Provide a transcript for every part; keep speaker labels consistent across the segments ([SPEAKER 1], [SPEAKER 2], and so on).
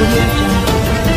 [SPEAKER 1] audio jungle.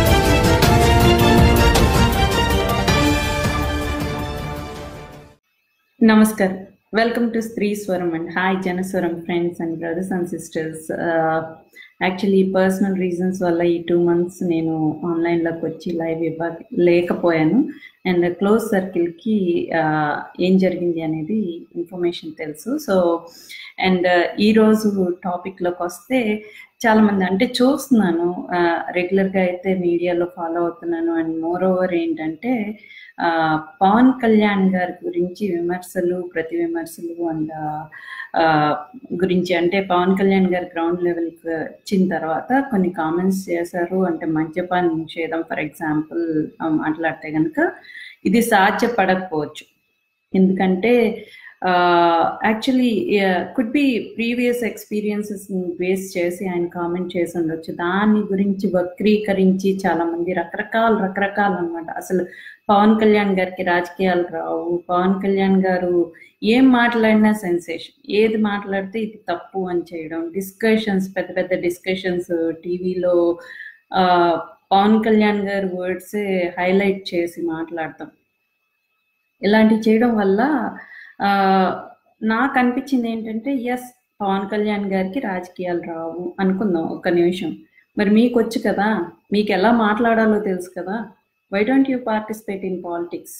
[SPEAKER 2] నమస్కారం welcome to Stree Swaram and hi Janaswaram friends and brothers and sisters actually personal reasons వల్ల ఈ two months నేను ఆన్లైన్లోకి వచ్చి లైవ్ ఇవ్వ లేకపోయాను అండ్ క్లోజ్ సర్కిల్కి ఏం జరిగింది అనేది ఇన్ఫర్మేషన్ తెలుసు సో అండ్ ఈరోజు టాపిక్లోకి వస్తే చాలా మంది అంటే చూస్తున్నాను రెగ్యులర్గా అయితే మీడియాలో ఫాలో అవుతున్నాను అండ్ మోర్ ఓవర్ ఏంటంటే ఆ, పవన్ కళ్యాణ్ గారి గురించి విమర్శలు ప్రతి విమర్శలు అండ్ ఆ, గురించి అంటే పవన్ కళ్యాణ్ గారు గ్రౌండ్ లెవెల్కి వచ్చిన తర్వాత కొన్ని కామెంట్స్ చేశారు అంటే మద్యపాన నిషేధం ఫర్ ఎగ్జాంపుల్ మాట్లాడితే కనుక ఇది సాధ్యపడకపోవచ్చు ఎందుకంటే actually could be previous experiences base చేసి ఆయన కామెంట్ చేసి ఉండొచ్చు దాని గురించి వక్రీకరించి చాలా మంది రకరకాల రకరకాల అన్నమాట అసలు పవన్ కళ్యాణ్ గారికి రాజకీయాలు రావు పవన్ కళ్యాణ్ గారు ఏం మాట్లాడినా సెన్సేషన్ ఏది మాట్లాడితే ఇది తప్పు అని చేయడం డిస్కషన్స్ పెద్ద పెద్ద డిస్కషన్స్ టీవీలో పవన్ కళ్యాణ్ గారి వర్డ్స్ హైలైట్ చేసి మాట్లాడతాం ఇలాంటివి చేయడం వల్ల ఆ, నాకు అనిపించింది ఏంటంటే ఎస్ పవన్ కళ్యాణ్ గారికి రాజకీయాలు రావు అనుకుందాం ఒక్క నిమిషం మరి మీకు వచ్చు కదా మీకు ఎలా మాట్లాడాలో తెలుసు కదా why don't you participate in politics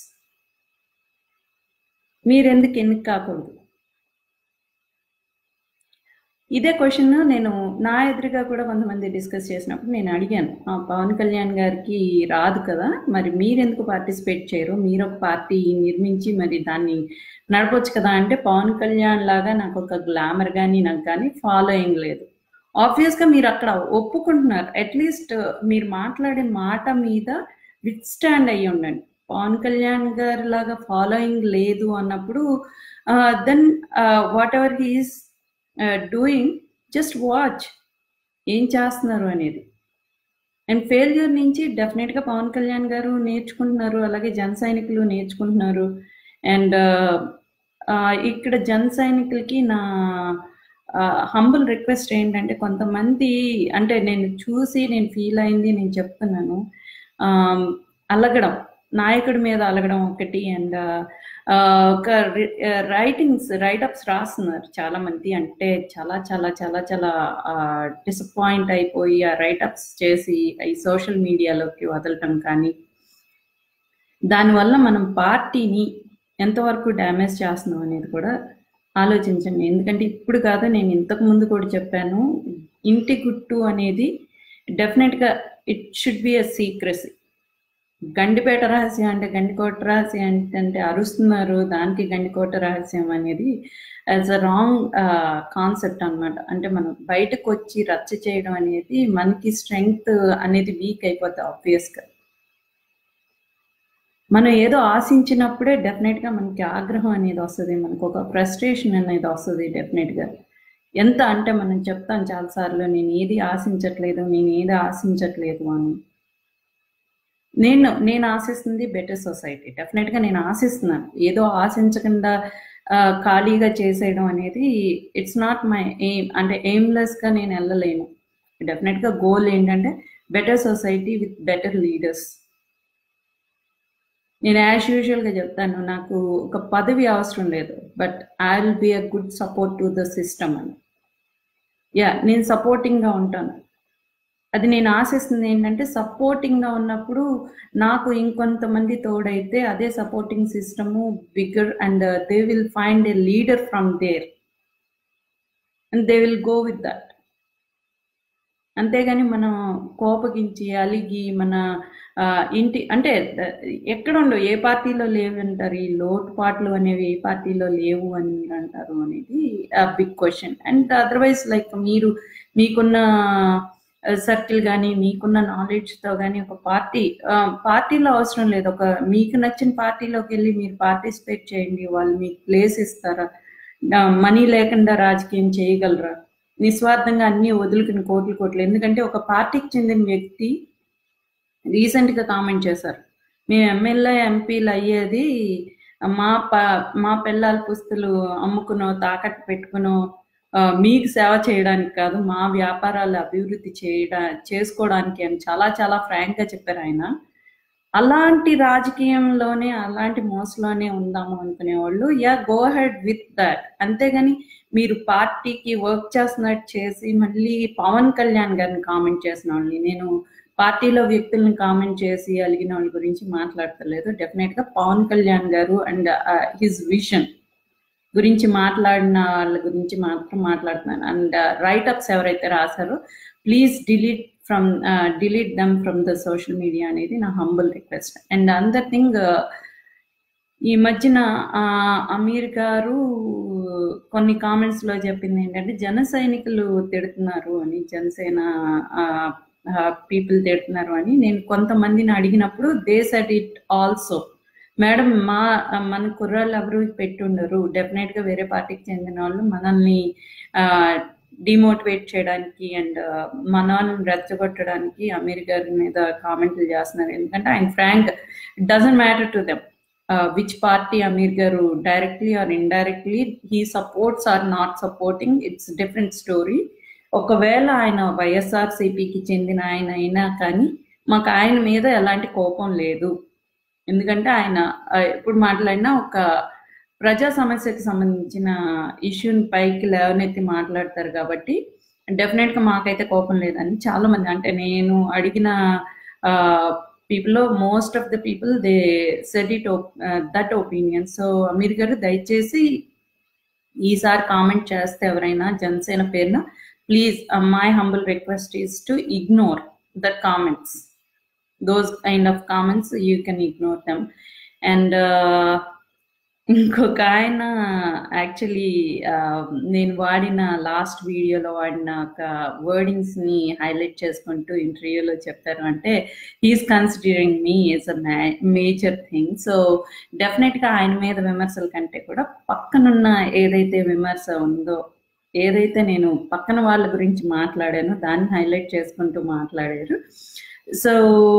[SPEAKER 2] మీరెందుకు ఎన్నిక కాకూడదు ఇదే క్వశ్చన్ నేను నా ఎదురుగా కూడా కొంతమంది డిస్కస్ చేసినప్పుడు నేను అడిగాను "ఆ, పవన్ కళ్యాణ్ గారికి రాదు కదా మరి మీరెందుకు పార్టిసిపేట్ చేయరు మీరు ఒక పార్టీ నిర్మించి మరి దాన్ని నడపొచ్చు కదా అంటే పవన్ కళ్యాణ్ లాగా నాకు ఒక గ్లామర్ కానీ నాకు కానీ ఫాలోయింగ్ లేదు ఆబ్వియస్ గా మీరు అక్కడ ఒప్పుకుంటున్నారు అట్లీస్ట్ మీరు మాట్లాడే మాట మీద విత్ స్టాండ్ అయ్యి ఉండండి పవన్ కళ్యాణ్ గారి లాగా ఫాలోయింగ్ లేదు అన్నప్పుడు then whatever he's doing just watch ఏం చేస్తున్నారు అనేది అండ్ ఫెయిల్యూర్ నుంచి డెఫినెట్గా పవన్ కళ్యాణ్ గారు నేర్చుకుంటున్నారు అలాగే జన సైనికులు నేర్చుకుంటున్నారు అండ్ ఇక్కడ జన సైనికులకి నా హంబుల్ రిక్వెస్ట్ ఏంటంటే కొంతమంది అంటే నేను చూసి నేను ఫీల్ అయింది నేను చెప్తున్నాను ఆ, అలగడం నాయకుడి మీద అలగడం ఒకటి అండ్ ఒక రైటింగ్స్ రైటప్స్ రాస్తున్నారు చాలా మంది అంటే చాలా చాలా చాలా చాలా డిసప్పాయింట్ అయిపోయి ఆ రైటప్స్ చేసి ఈ సోషల్ మీడియాలోకి వదలటం కానీ దానివల్ల మనం పార్టీని ఎంతవరకు డ్యామేజ్ చేస్తున్నాం అనేది కూడా ఆలోచించండి ఎందుకంటే ఇప్పుడు కాదు నేను ఇంతకు ముందు కూడా చెప్పాను ఇంటి గుట్టు అనేది డెఫినెట్గా it should be a secrecy Gandipet రహస్యం అంటే గండికోట రహస్యం అంటే అరుస్తున్నారు దానికి గండికోట రహస్యం అనేది యాజ్ అ రాంగ్ కాన్సెప్ట్ అన్నమాట అంటే మనం బయటకు వచ్చి రచ్చ చేయడం అనేది మనకి స్ట్రెంగ్త్ అనేది వీక్ అయిపోతుంది ఆబ్వియస్గా మనం ఏదో ఆశించినప్పుడే డెఫినెట్ గా మనకి ఆగ్రహం అనేది వస్తుంది మనకు ఒక ఫ్రస్ట్రేషన్ అనేది వస్తుంది డెఫినెట్ గా ఎంత అంటే మనం చెప్తాం చాలాసార్లు నేను ఏది ఆశించట్లేదు నేను ఏది ఆశించట్లేదు అని నేను నేను ఆశిస్తుంది బెటర్ సొసైటీ డెఫినెట్ గా నేను ఆశిస్తున్నాను ఏదో ఆశించకుండా ఆ, ఖాళీగా చేసేయడం అనేది ఇట్స్ నాట్ మై ఎయిమ్ అంటే ఎయిమ్లెస్ గా నేను వెళ్ళలేను డెఫినెట్ గా గోల్ ఏంటంటే better society with better leaders నేను యాజ్ యూజువల్ గా చెప్తాను నాకు ఒక పదవి అవసరం లేదు but I will be a good support to the system అని యా నేను సపోర్టింగ్ గా ఉంటాను అది నేను ఆశిస్తుంది ఏంటంటే సపోర్టింగ్ గా ఉన్నప్పుడు నాకు ఇంకొంతమంది తోడైతే అదే supporting system bigger and they will find a leader from there and they will go with that అంతేగాని మనం కోపగించి అలిగి మన ఆ, ఇంటి అంటే ఆ, ఎక్కడ ఉండవు ఏ పార్టీలో లేవు అంటారు ఈ లోటుపాట్లు అనేవి ఏ పార్టీలో లేవు అని మీరు అంటారు అనేది big question and otherwise like మీరు మీకున్న సర్కిల్ కానీ మీకున్న నాలెడ్జ్ తో కానీ ఒక పార్టీ పార్టీలో అవసరం లేదు ఒక మీకు నచ్చిన పార్టీలోకి వెళ్ళి మీరు పార్టిసిపేట్ చేయండి వాళ్ళు మీకు ప్లేస్ ఇస్తారా మనీ లేకుండా రాజకీయం చేయగలరా నిస్వార్థంగా అన్ని వదులుకుని కోట్లు కోట్లు ఎందుకంటే ఒక పార్టీకి చెందిన వ్యక్తి రీసెంట్ గా కామెంట్ చేశారు మేము ఎమ్మెల్యే ఎంపీలు అయ్యేది మా ప మా పిల్లల పుస్తులు అమ్ముకునో తాకట్టు పెట్టుకునో ఆ, మీకు సేవ చేయడానికి కాదు మా వ్యాపారాలు అభివృద్ధి చేయడా చేసుకోవడానికి అని చాలా చాలా ఫ్రాంక్ గా చెప్పారు ఆయన అలాంటి రాజకీయంలోనే అలాంటి మోసలోనే ఉందాము అనుకునే వాళ్ళు yeah go head with that అంతేగాని మీరు పార్టీకి వర్క్ చేస్తున్నట్టు చేసి మళ్ళీ పవన్ కళ్యాణ్ గారిని కామెంట్ చేసిన వాళ్ళని నేను పార్టీలో వ్యక్తులను కామెంట్ చేసి అలిగిన వాళ్ళ గురించి మాట్లాడతలేదు డెఫినెట్ గా పవన్ కళ్యాణ్ గారు అండ్ హిజ్ విషన్ గురించి మాట్లాడిన వాళ్ళ గురించి మాత్రం మాట్లాడుతున్నాను అండ్ రైట్ అప్స్ ఎవరైతే రాశారో please delete from delete them from the social media అనేది నా humble request and another thing ఈ మధ్యన ఆ, అమీర్ గారు కొన్ని కామెంట్స్ లో చెప్పింది ఏంటంటే జన సైనికులు తిడుతున్నారు అని జనసేన పీపుల్ తిడుతున్నారు అని నేను కొంతమందిని అడిగినప్పుడు they said it also madam మా మన కుర్రాళ్ళు ఎవరు పెట్టుండరు డెఫినెట్ గా వేరే పార్టీకి చెందిన వాళ్ళు మనల్ని డిమోటివేట్ చేయడానికి అండ్ మన వాళ్ళని రెచ్చగొట్టడానికి అమీర్ గారి మీద కామెంట్లు చేస్తున్నారు ఎందుకంటే ఆయన frank doesn't matter to them which party Amir garu directly or indirectly he supports or not supporting it's different story ఒకవేళ ఆయన వైఎస్ఆర్ సిపికి చెందిన ఆయన అయినా కానీ మాకు ఆయన మీద ఎలాంటి కోపం లేదు ఎందుకంటే ఆయన ఆ, ఎప్పుడు మాట్లాడినా ఒక ప్రజా సమస్యకు సంబంధించిన ఇష్యూని పైకి లేవనెత్తి మాట్లాడతారు కాబట్టి డెఫినెట్ గా మాకైతే కోపం లేదని చాలా మంది అంటే నేను అడిగిన పీపుల్ లో most of the people they said it that opinion so Amir garu దయచేసి ఈసారి కామెంట్ చేస్తే ఎవరైనా జనసేన పేరున please my humble request is to ignore that comments those kind of comments you can ignore them and uh, ఇంకొక ఆయన actually నేను వాడిన last వీడియోలో వాడిన ఒక వర్డింగ్స్ ని హైలైట్ చేసుకుంటూ ఇంటర్వ్యూలో చెప్తారు అంటే he's considering me is a major thing so definite గా ఆయన మీద విమర్శల కంటే కూడా పక్కనున్న ఏదైతే విమర్శ ఉందో ఏదైతే నేను పక్కన వాళ్ళ గురించి మాట్లాడానో దాన్ని హైలైట్ చేసుకుంటూ మాట్లాడారు so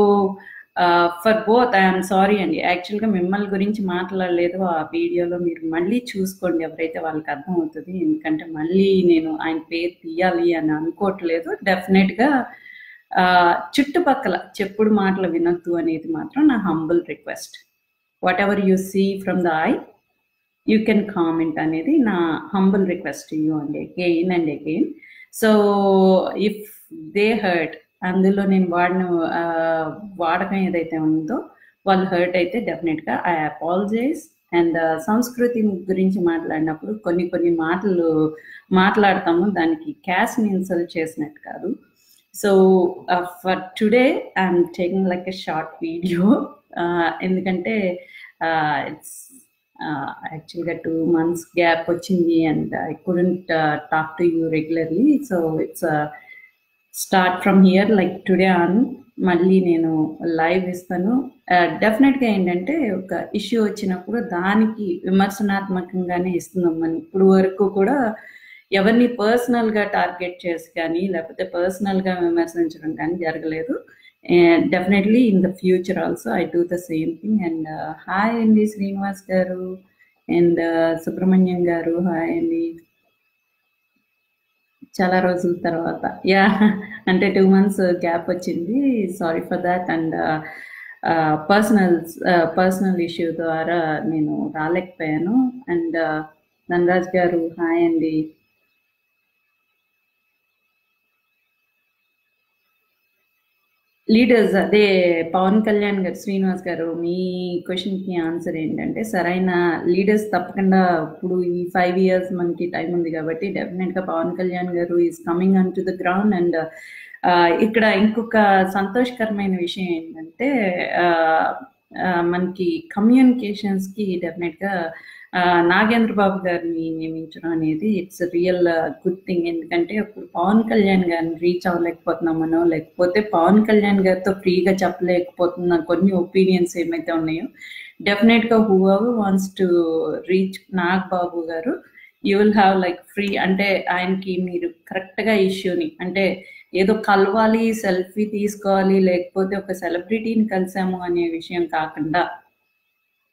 [SPEAKER 2] for both I'm sorry అండి యాక్చువల్గా మిమ్మల్ని గురించి మాట్లాడలేదు ఆ వీడియోలో మీరు మళ్ళీ చూసుకోండి ఎవరైతే వాళ్ళకి అర్థం అవుతుంది ఎందుకంటే మళ్ళీ నేను ఆయన పేరు తీయాలి అని అనుకోవట్లేదు డెఫినెట్గా చుట్టుపక్కల చెప్పుడు మాటలు వినొద్దు అనేది మాత్రం నా humble request whatever you see from the I you can comment అనేది నా హంబుల్ రిక్వెస్ట్ యూ అండి again and again so if they hurt అందులో నేను వాడిన ఆ, వాడకం ఏదైతే ఉందో వాళ్ళు హర్ట్ అయితే డెఫినెట్గా ఐ అపాలజైజ్ అండ్ సంస్కృతి గురించి మాట్లాడినప్పుడు కొన్ని కొన్ని మాటలు మాట్లాడతాము దానికి క్యాస్ట్ని ఇన్సల్ట్ చేసినట్టు కాదు so for today I'm taking like a short video ఎందుకంటే ఇట్స్ యాక్చువల్గా టూ మంత్స్ గ్యాప్ వచ్చింది and I couldn't talk to you regularly so it's start from here like today on మళ్ళీ నేను లైవ్ ఇస్తాను డెఫినెట్గా ఏంటంటే ఒక ఇష్యూ వచ్చినప్పుడు దానికి విమర్శనాత్మకంగానే ఇస్తున్నాం మనం ఇప్పుడు వరకు కూడా ఎవరిని పర్సనల్గా టార్గెట్ చేసి కానీ లేకపోతే పర్సనల్గా విమర్శించడం కానీ జరగలేదు definitely in the future also I do the same thing and hi అండి శ్రీనివాస్ గారు అండ్ సుబ్రహ్మణ్యం గారు హాయ్ అండి చాలా రోజుల తర్వాత యా అంటే టూ మంత్స్ గ్యాప్ వచ్చింది sorry for that and personal personal issue ద్వారా నేను రాలేకపోయాను అండ్ ధనరాజ్ గారు హాయ్ అండి లీడర్స్ అదే పవన్ కళ్యాణ్ గారు శ్రీనివాస్ గారు మీ క్వశ్చన్ కి ఆన్సర్ ఏంటంటే సరైన లీడర్స్ తప్పకుండా ఇప్పుడు ఈ ఫైవ్ ఇయర్స్ మనకి టైం ఉంది కాబట్టి డెఫినెట్ గా Pawan Kalyan garu is coming on to the ground and ఇక్కడ ఇంకొక సంతోషకరమైన విషయం ఏంటంటే ఆ, ఆ, మనకి కమ్యూనికేషన్స్ కి డెఫినెట్ గా ఆ, నాగేంద్ర బాబు గారిని నియమించడం అనేది ఇట్స్ రియల్ గుడ్ థింగ్ ఎందుకంటే ఇప్పుడు పవన్ కళ్యాణ్ గారిని రీచ్ అవ్వలేకపోతున్నామనో లేకపోతే పవన్ కళ్యాణ్ గారితో ఫ్రీగా చెప్పలేకపోతున్న కొన్ని ఒపీనియన్స్ ఏమైతే ఉన్నాయో డెఫినెట్ గా whoever wants to reach Nag Babu garu you will have like free అంటే ఆయనకి మీరు కరెక్ట్ గా ఇష్యూని అంటే ఏదో కలవాలి సెల్ఫీ తీసుకోవాలి లేకపోతే ఒక సెలబ్రిటీని కలిసాము అనే విషయం కాకుండా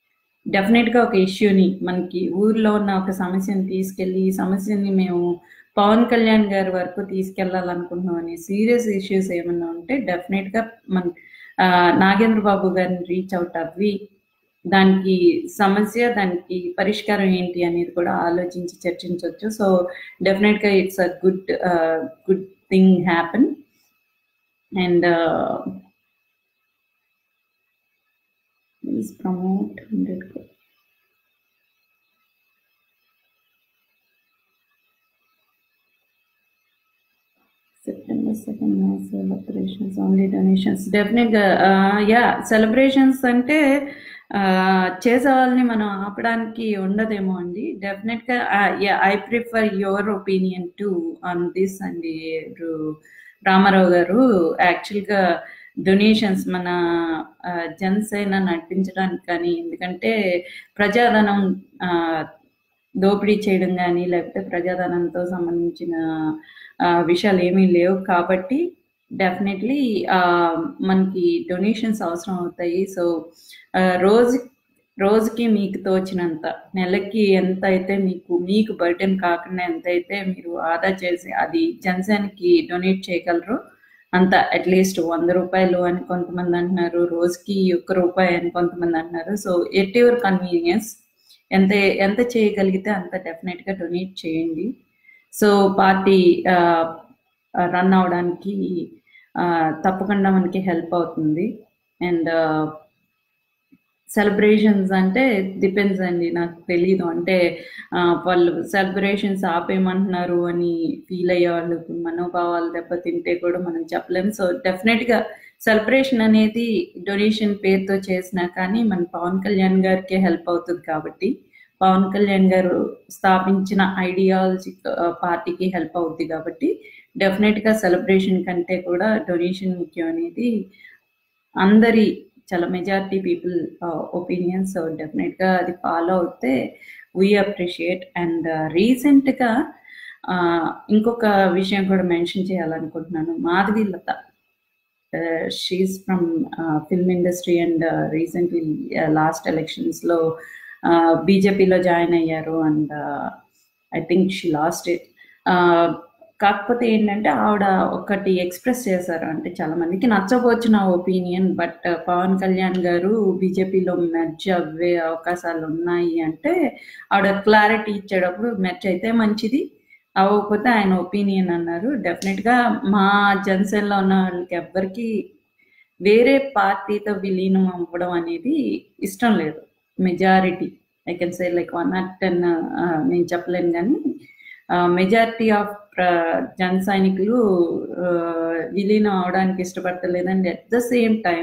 [SPEAKER 2] డెఫినెట్ గా ఒక ఇష్యూని మనకి ఊర్లో ఉన్న ఒక సమస్యని తీసుకెళ్లి ఈ సమస్యని మేము పవన్ కళ్యాణ్ గారి వరకు తీసుకెళ్లాలనుకుంటున్నాం అనే సీరియస్ ఇష్యూస్ ఏమన్నా ఉంటే డెఫినెట్ గా మన ఆ, నాగేంద్ర బాబు గారిని రీచ్ అవుట్ అవ్వి దానికి సమస్య దానికి పరిష్కారం ఏంటి అనేది కూడా ఆలోచించి చర్చించవచ్చు సో డెఫినెట్ గా it's a good good thing happen and please promote hundred September second celebrations only donations డెఫినెట్గా యా సెలబ్రేషన్స్ అంటే ఆ, చేసే వాళ్ళని మనం ఆపడానికి ఉండదేమో అండి డెఫినెట్గా yeah I prefer your opinion to on this అండి రు- రామారావు గారు యాక్చువల్గా డొనేషన్స్ మన ఆ, జనసేన నడిపించడానికి కానీ ఎందుకంటే ప్రజాధనం ఆ, దోపిడీ చేయడం కానీ లేకపోతే ప్రజాధనంతో సంబంధించిన ఆ, విషయాలు ఏమీ లేవు కాబట్టి డెఫినెట్లీ మనకి డొనేషన్స్ అవసరం అవుతాయి సో రోజు రోజుకి మీకు తోచినంత నెలకి ఎంత అయితే మీకు మీకు బర్డెన్ కాకుండా ఎంత అయితే మీరు ఆదా చేసి అది జనసేనకి డొనేట్ చేయగలరో అంత అట్లీస్ట్ వంద రూపాయలు అని కొంతమంది అంటున్నారు రోజుకి ఒక్క రూపాయి అని కొంతమంది అంటున్నారు సో ఎట్ యువర్ కన్వీనియన్స్ ఎంత ఎంత చేయగలిగితే అంత డెఫినెట్గా డొనేట్ చేయండి సో పార్టీ రన్ అవడానికి ఆ, తప్పకుండా మనకి హెల్ప్ అవుతుంది అండ్ సెలబ్రేషన్స్ అంటే డిపెండ్స్ అండి నాకు తెలీదు అంటే ఆ, వాళ్ళు సెలబ్రేషన్స్ ఆపేయమంటున్నారు అని ఫీల్ అయ్యే వాళ్ళు మనోభావాలు దెబ్బతింటే కూడా మనం చెప్పలేము సో డెఫినెట్గా సెలబ్రేషన్ అనేది డొనేషన్ పేరుతో చేసినా కానీ మన పవన్ కళ్యాణ్ గారికి హెల్ప్ అవుతుంది కాబట్టి పవన్ కళ్యాణ్ గారు స్థాపించిన ఐడియాలజీ పార్టీకి హెల్ప్ అవుద్ది కాబట్టి డెఫినెట్గా సెలబ్రేషన్ కంటే కూడా డొనేషన్ ముఖ్యం అనేది అందరి చాలా మెజారిటీ పీపుల్ ఒపీనియన్ సో డెఫినెట్గా అది ఫాలో అవుతే వీ అప్రిషియేట్ అండ్ రీసెంట్గా ఇంకొక విషయం కూడా మెన్షన్ చేయాలనుకుంటున్నాను Madhavi Latha she's from film industry and recently last ఎలక్షన్స్లో బీజేపీలో జాయిన్ అయ్యారు and I think she lost it కాకపోతే ఏంటంటే ఆవిడ ఒకటి ఎక్స్ప్రెస్ చేశారు అంటే చాలా మందికి నచ్చపోవచ్చు నా ఒపీనియన్ బట్ పవన్ కళ్యాణ్ గారు బీజేపీలో మెర్జ్ అవ్వే అవకాశాలు ఉన్నాయి అంటే ఆవిడ క్లారిటీ ఇచ్చేటప్పుడు మెర్జ్ అయితే మంచిది అవ్వకపోతే ఆయన ఒపీనియన్ అన్నారు డెఫినెట్గా మా జనసేనలో ఉన్న వాళ్ళకి ఎవ్వరికి వేరే పార్టీతో విలీనం అవ్వడం అనేది ఇష్టం లేదు majority I can say like one not ten నేను చెప్పలేను కానీ మెజారిటీ ఆఫ్ జన సైనికులు ఆ, విలీనం అవడానికి ఇష్టపడతలేదండి అట్ ద సేమ్ టైం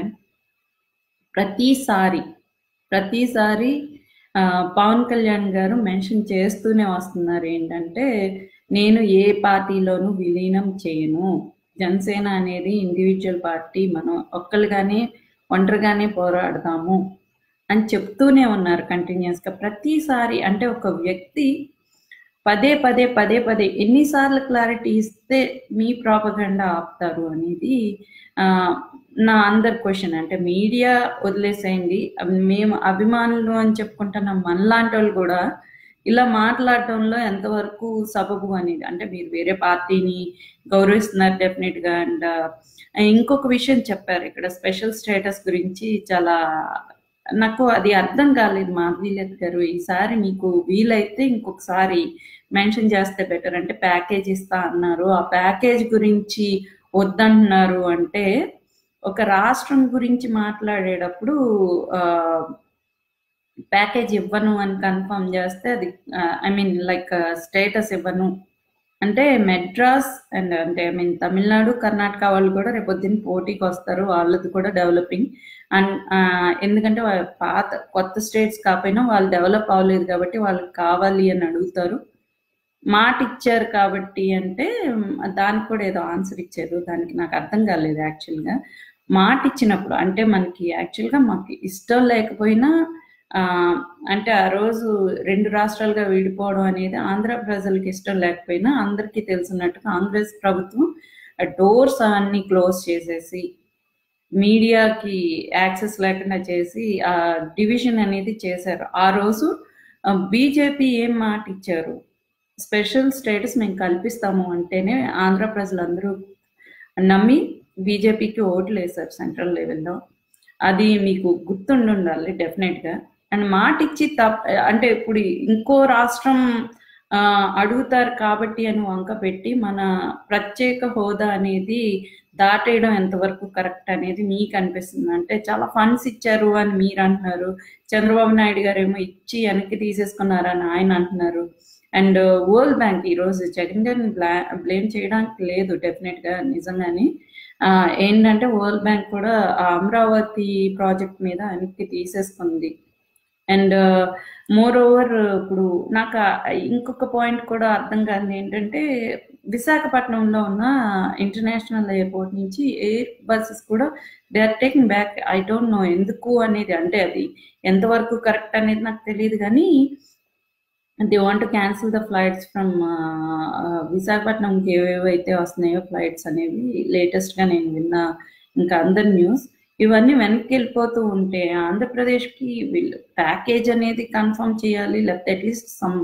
[SPEAKER 2] ప్రతిసారి ప్రతిసారి ఆ, పవన్ కళ్యాణ్ గారు మెన్షన్ చేస్తూనే వస్తున్నారు ఏంటంటే నేను ఏ పార్టీలోనూ విలీనం చేయను జనసేన అనేది ఇండివిజువల్ పార్టీ మనం ఒక్కలుగానే ఒంటరిగానే పోరాడదాము అని చెప్తూనే ఉన్నారు కంటిన్యూస్గా ప్రతిసారి అంటే ఒక వ్యక్తి పదే పదే పదే పదే ఎన్నిసార్లు క్లారిటీ ఇస్తే మీ ప్రాపగండా ఆపుతారు అనేది ఆ, నా అందరి క్వశ్చన్ అంటే మీడియా వదిలేసేయండి అవి మేము అభిమానులు అని చెప్పుకుంటున్న మనలాంటి వాళ్ళు కూడా ఇలా మాట్లాడటంలో ఎంతవరకు సబబు అనేది అంటే మీరు వేరే పార్టీని గౌరవిస్తున్నారు డెఫినెట్ గా అండ్ ఇంకొక విషయం చెప్పారు ఇక్కడ స్పెషల్ స్టేటస్ గురించి చాలా నాకు అది అర్థం కాలేదు మాధవీలత్ గారు ఈసారి మీకు వీలైతే ఇంకొకసారి మెన్షన్ చేస్తే బెటర్ అంటే ప్యాకేజ్ ఇస్తా అన్నారు ఆ ప్యాకేజ్ గురించి వద్దంటున్నారు అంటే ఒక రాష్ట్రం గురించి మాట్లాడేటప్పుడు ఆ, ప్యాకేజ్ ఇవ్వను అని కన్ఫర్మ్ చేస్తే అది ఐ మీన్ లైక్ స్టేటస్ ఇవ్వను అంటే మెడ్రాస్ అండ్ అంటే ఐ మీన్ తమిళనాడు కర్ణాటక వాళ్ళు కూడా రేపొద్దున పోటీకి వస్తారు వాళ్ళది కూడా డెవలపింగ్ అండ్ ఎందుకంటే వా- పాత కొత్త స్టేట్స్ కాకపోయినా వాళ్ళు డెవలప్ అవ్వలేదు కాబట్టి వాళ్ళకి కావాలి అని అడుగుతారు మాట ఇచ్చారు కాబట్టి అంటే మ్, దానికి కూడా ఏదో ఆన్సర్ ఇచ్చారు దానికి నాకు అర్థం కాలేదు యాక్చువల్గా మాట ఇచ్చినప్పుడు అంటే మనకి యాక్చువల్గా మాకు ఇష్టం లేకపోయినా ఆ, అంటే ఆ రోజు రెండు రాష్ట్రాలుగా విడిపోవడం అనేది ఆంధ్ర ప్రజలకు ఇష్టం లేకపోయినా అందరికీ తెలిసినట్టు కాంగ్రెస్ ప్రభుత్వం డోర్స్ అన్ని క్లోజ్ చేసేసి మీడియాకి యాక్సెస్ లేకుండా చేసి ఆ డివిజన్ అనేది చేశారు ఆ రోజు బీజేపీ ఏం మాట ఇచ్చారు స్పెషల్ స్టేటస్ మేము కల్పిస్తాము అంటేనే ఆంధ్ర ప్రజలందరూ నమ్మి బీజేపీకి ఓట్లు వేశారు సెంట్రల్ లెవెల్లో అది మీకు గుర్తుండి ఉండాలి డెఫినెట్గా అండ్ మాట ఇచ్చి తప్ అంటే ఇప్పుడు ఇంకో రాష్ట్రం ఆ, అడుగుతారు కాబట్టి అని వంక పెట్టి మన ప్రత్యేక హోదా అనేది దాటేయడం ఎంతవరకు కరెక్ట్ అనేది మీకు అనిపిస్తుంది అంటే చాలా ఫండ్స్ ఇచ్చారు అని మీరు అంటున్నారు చంద్రబాబు నాయుడు గారు ఏమో ఇచ్చి వెనక్కి తీసేసుకున్నారని ఆయన అంటున్నారు అండ్ వరల్డ్ బ్యాంక్ ఈరోజు జగన్ గారిని బ్లా బ్లేమ్ చేయడానికి లేదు డెఫినెట్ గా నిజంగానే ఆ, ఏంటంటే వరల్డ్ బ్యాంక్ కూడా ఆ అమరావతి ప్రాజెక్ట్ మీద వెనక్కి తీసేసుకుంది అండ్ మోర్ ఓవర్ ఇప్పుడు నాకు ఆ- ఇంకొక పాయింట్ కూడా అర్థం కాదు ఏంటంటే విశాఖపట్నంలో ఉన్న ఇంటర్నేషనల్ ఎయిర్పోర్ట్ నుంచి ఎయిర్ బస్సెస్ కూడా they are taking back I don't know ఎందుకు అనేది అంటే అది ఎంతవరకు కరెక్ట్ అనేది నాకు తెలియదు కానీ they want cancel the flights from విశాఖపట్నంకి ఏవేవైతే వస్తున్నాయో ఫ్లైట్స్ అనేవి లేటెస్ట్ గా నేను విన్న ఇంకా అందరి న్యూస్ ఇవన్నీ వెనక్కి వెళ్ళిపోతూ ఉంటే ఆంధ్రప్రదేశ్కి వీళ్ళు ప్యాకేజ్ అనేది కన్ఫర్మ్ చేయాలి లేకపోతే అట్లీస్ట్ సమ్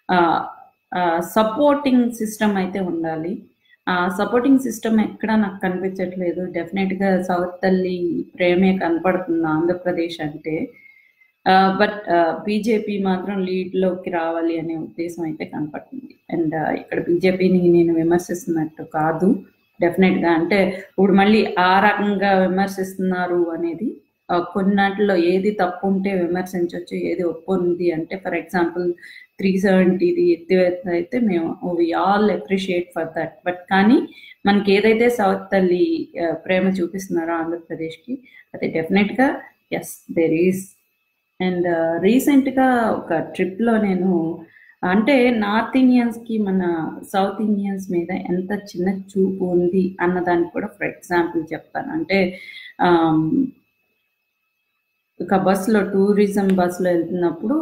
[SPEAKER 2] సపోర్టింగ్ సిస్టమ్ అయితే ఉండాలి ఆ సపోర్టింగ్ సిస్టమ్ ఎక్కడ నాకు కనిపించట్లేదు డెఫినెట్ గా సౌత్ తల్లి ప్రేమే కనపడుతుంది ఆంధ్రప్రదేశ్ అంటే బట్ బీజేపీ మాత్రం లీడ్ లోకి రావాలి అనే ఉద్దేశం అయితే కనపడుతుంది అండ్ ఇక్కడ బీజేపీని నేను విమర్శిస్తున్నట్టు కాదు డెఫినెట్ గా అంటే ఇప్పుడు మళ్ళీ ఆ రకంగా విమర్శిస్తున్నారు అనేది ఆ, కొన్నాటిలో ఏది తప్పు ఉంటే విమర్శించవచ్చు ఏది ఒప్పు ఉంది అంటే ఫర్ ఎగ్జాంపుల్ త్రీ సెవెంటీది ఎత్తివేత అయితే మేము we all appreciate for that but కానీ మనకి ఏదైతే సౌత్ తల్లి ఆ, ప్రేమ చూపిస్తున్నారో ఆంధ్రప్రదేశ్కి అది డెఫినెట్ గా yes there is and recent గా ఒక ట్రిప్ లో నేను అంటే నార్త్ ఇండియన్స్ కి మన సౌత్ ఇండియన్స్ మీద ఎంత చిన్న చూపు ఉంది అన్న దానికి కూడా ఫర్ ఎగ్జాంపుల్ చెప్తాను అంటే ఆమ్, ఒక బస్సులో టూరిజం బస్సులో వెళ్తున్నప్పుడు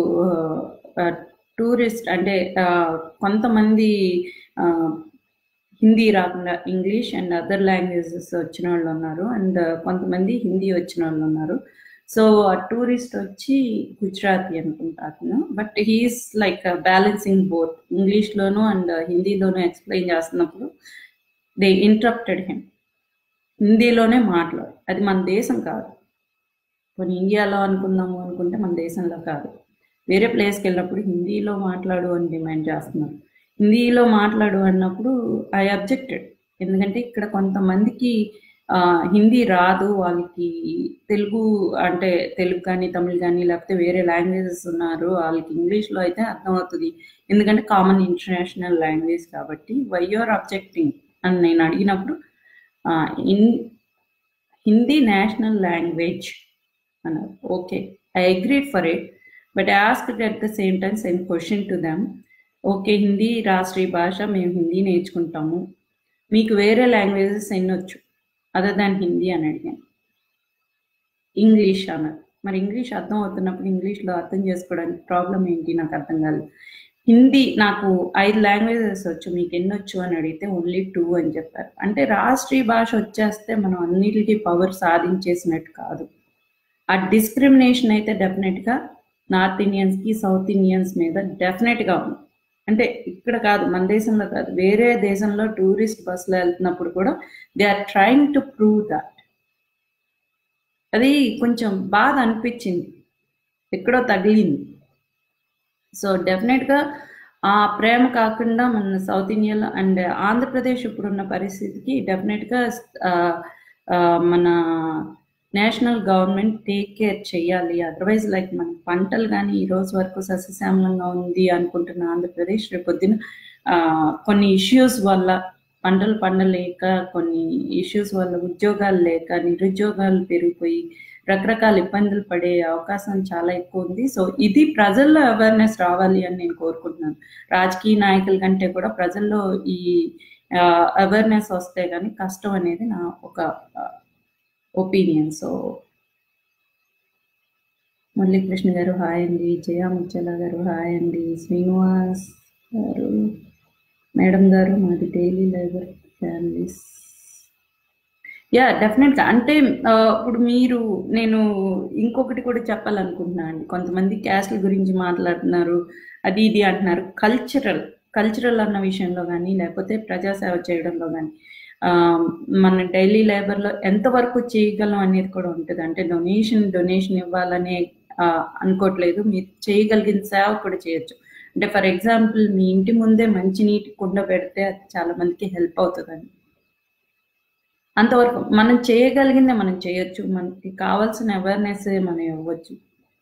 [SPEAKER 2] టూరిస్ట్ అంటే ఆ, కొంతమంది ఆ, హిందీ రాకుండా ఇంగ్లీష్ అండ్ అదర్ లాంగ్వేజెస్ వచ్చిన వాళ్ళు ఉన్నారు అండ్ కొంతమంది హిందీ వచ్చిన వాళ్ళు ఉన్నారు సో ఆ టూరిస్ట్ వచ్చి గుజరాతీ అనుకుంటా అతను but he's like balancing both ఇంగ్లీష్లోను అండ్ హిందీలోను ఎక్స్ప్లెయిన్ చేస్తున్నప్పుడు దే ఇంటరప్టెడ్ హిమ్ హిందీలోనే మాట్లాడు అది మన దేశం కాదు కొన్ని ఇండియాలో అనుకుందాము అనుకుంటే మన దేశంలో కాదు వేరే ప్లేస్కి వెళ్ళినప్పుడు హిందీలో మాట్లాడు అని డిమాండ్ చేస్తున్నారు హిందీలో మాట్లాడు అన్నప్పుడు ఐ అబ్జెక్టెడ్ ఎందుకంటే ఇక్కడ కొంతమందికి ఆ, హిందీ రాదు వాళ్ళకి తెలుగు అంటే తెలుగు కానీ తమిళ్ కానీ లేకపోతే వేరే లాంగ్వేజెస్ ఉన్నారు వాళ్ళకి ఇంగ్లీష్లో అయితే అర్థమవుతుంది ఎందుకంటే కామన్ ఇంటర్నేషనల్ లాంగ్వేజ్ కాబట్టి వై యూఆర్ అబ్జెక్టింగ్ అని నేను అడిగినప్పుడు ఆ, ఇన్ హిందీ నేషనల్ లాంగ్వేజ్ అన్నారు okay I agreed for it but I asked at the same time same question to them okay Hindi రాష్ట్రీయ భాష మేము హిందీ నేర్చుకుంటాము మీకు వేరే లాంగ్వేజెస్ ఎన్నొచ్చు అదర్ దాన్ హిందీ అని అడిగాను ఇంగ్లీష్ అన్నారు మరి ఇంగ్లీష్ అర్థం అవుతున్నప్పుడు ఇంగ్లీష్లో అర్థం చేసుకోవడానికి ప్రాబ్లం ఏంటి నాకు అర్థం కాలేదు హిందీ నాకు ఐదు లాంగ్వేజెస్ వచ్చు మీకు ఎన్ని వచ్చు అని అడిగితే ఓన్లీ టూ అని చెప్పారు అంటే రాష్ట్రీయ భాష వచ్చేస్తే మనం అన్నిటికీ పవర్ సాధించేసినట్టు కాదు ఆ డిస్క్రిమినేషన్ అయితే డెఫినెట్గా నార్త్ ఇండియన్స్కి సౌత్ ఇండియన్స్ మీద డెఫినెట్గా ఉంది అంటే ఇక్కడ కాదు మన దేశంలో కాదు వేరే దేశంలో టూరిస్ట్ బస్సులో వెళ్తున్నప్పుడు కూడా they are trying to prove that అది కొంచెం బాధ అనిపించింది ఎక్కడో తగిలింది సో డెఫినెట్గా ఆ ప్రేమ కాకుండా మన సౌత్ ఇండియాలో అండ్ ఆంధ్రప్రదేశ్ ఇప్పుడున్న పరిస్థితికి డెఫినెట్గా మన నేషనల్ గవర్నమెంట్ టేక్ కేర్ చేయాలి అదర్వైజ్ లైక్ మన పంటలు కానీ ఈ రోజు వరకు సస్యశ్యామలంగా ఉంది అనుకుంటున్న ఆంధ్రప్రదేశ్ రేపొద్దున ఆ, కొన్ని ఇష్యూస్ వల్ల పంటలు పండలేక కొన్ని ఇష్యూస్ వల్ల ఉద్యోగాలు లేక నిరుద్యోగాలు పెరిగిపోయి రకరకాల ఇబ్బందులు పడే అవకాశం చాలా ఎక్కువ ఉంది సో ఇది ప్రజల్లో అవేర్నెస్ రావాలి అని నేను కోరుకుంటున్నాను రాజకీయ నాయకుల కంటే కూడా ప్రజల్లో ఈ అవేర్నెస్ వస్తే కానీ కష్టం అనేది నా ఒక ఒపీనియన్ సో మురళీకృష్ణ గారు హాయ్ అండి జయా ముచ్చల గారు హాయ్ అండి శ్రీనివాస్ గారు మేడం గారు మాది డైలీ లైబ్రరీ ఫ్యామిలీస్ యా డెఫినెట్గా అంటే ఆ, ఇప్పుడు మీరు నేను ఇంకొకటి కూడా చెప్పాలనుకుంటున్నాను అండి కొంతమంది క్యాస్ట్ల గురించి మాట్లాడుతున్నారు అది ఇది అంటున్నారు కల్చరల్ కల్చరల్ అన్న విషయంలో కానీ లేకపోతే ప్రజాసేవ చేయడంలో కానీ మన డైలీ లేబర్లో ఎంతవరకు చేయగలం అనేది కూడా ఉంటుంది అంటే డొనేషన్ డొనేషన్ ఇవ్వాలనే ఆ, అనుకోవట్లేదు మీరు చేయగలిగిన సేవ కూడా చేయొచ్చు అంటే ఫర్ ఎగ్జాంపుల్ మీ ఇంటి ముందే మంచి నీటి కుండ పెడితే అది చాలా మందికి హెల్ప్ అవుతుందని అంతవరకు మనం చేయగలిగిందే మనం చేయొచ్చు మనకి కావాల్సిన అవేర్నెస్ మనం ఇవ్వచ్చు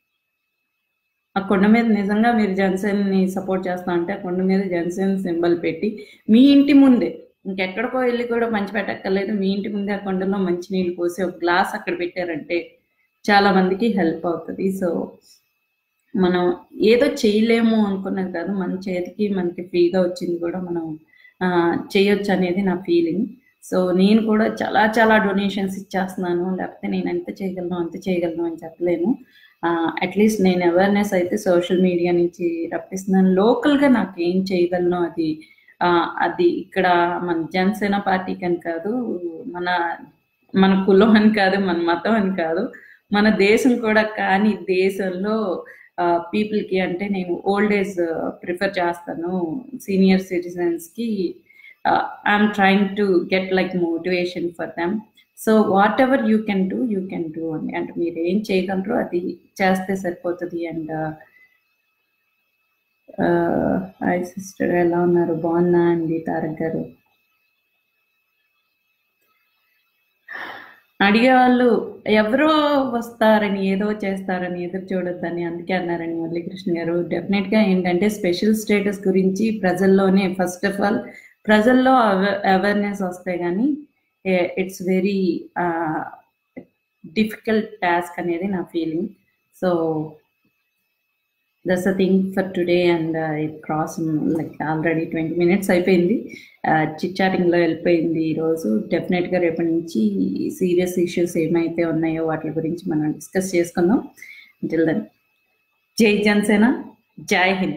[SPEAKER 2] ఆ కొండ మీద నిజంగా మీరు జనసేన ని సపోర్ట్ చేస్తా అంటే ఆ కొండ మీద జనసేన సింబల్ పెట్టి మీ ఇంటి ముందే ఇంకెక్కడికో వెళ్ళి కూడా మంచి పెట్టక్కర్లేదు మీ ఇంటి ముందే ఆ కొండలో మంచి నీళ్ళు పోసి ఒక గ్లాస్ అక్కడ పెట్టారంటే చాలా మందికి హెల్ప్ అవుతుంది సో మనం ఏదో చేయలేము అనుకున్నది కాదు మన చేతికి మనకి ఫ్రీగా వచ్చింది కూడా మనం ఆ, చేయొచ్చు అనేది నా ఫీలింగ్ సో నేను కూడా చాలా చాలా డొనేషన్స్ ఇచ్చేస్తున్నాను లేకపోతే నేను ఎంత చేయగలను అంత చేయగలను అని చెప్పలేను అట్లీస్ట్ నేను అవేర్నెస్ అయితే సోషల్ మీడియా నుంచి రప్పిస్తున్నాను లోకల్గా నాకు ఏం చేయగలను అది ఆ, అది ఇక్కడ మన జనసేన పార్టీకి అని కాదు మన మన కులం అని కాదు మన మతం అని కాదు మన దేశం కూడా కానీ దేశంలో పీపుల్ కి అంటే నేను ఓల్డ్ ఏజ్ ప్రిఫర్ చేస్తాను సీనియర్ సిటిజన్స్ కి I'm trying to get like motivation for them so whatever you can do you can do అండి అంటే మీరు ఏం చేయగలరో అది చేస్తే సరిపోతుంది అండ్ హాయ్ సిస్టర్ ఎలా ఉన్నారు బాగున్నా అండి తారక్ గారు అడిగేవాళ్ళు ఎవరో వస్తారని ఏదో చేస్తారని ఎదురు చూడొద్దని అందుకే అన్నారని మురళీకృష్ణ గారు డెఫినెట్ గా ఏంటంటే స్పెషల్ స్టేటస్ గురించి ప్రజల్లోనే ఫస్ట్ ఆఫ్ ఆల్ ప్రజల్లో అవేర్నెస్ వస్తాయి కానీ ఇట్స్ వెరీ డిఫికల్ట్ టాస్క్ అనేది నా feeling so that's a thing for today and it cross like already twenty minutes అయిపోయింది చిట్ చాటింగ్లో వెళ్ళిపోయింది ఈరోజు డెఫినెట్గా రేపటి నుంచి సీరియస్ ఇష్యూస్ ఏమైతే ఉన్నాయో వాటి గురించి మనం డిస్కస్ చేసుకుందాం అంటిల్ దెన్ జై జనసేన జై హింద్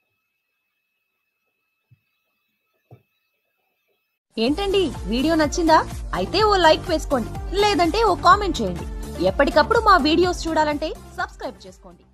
[SPEAKER 1] ఏంటండి వీడియో నచ్చిందా అయితే ఓ లైక్ వేసుకోండి లేదంటే ఓ కామెంట్ చేయండి ఎప్పటికప్పుడు మా వీడియోస్ చూడాలంటే సబ్స్క్రైబ్ చేసుకోండి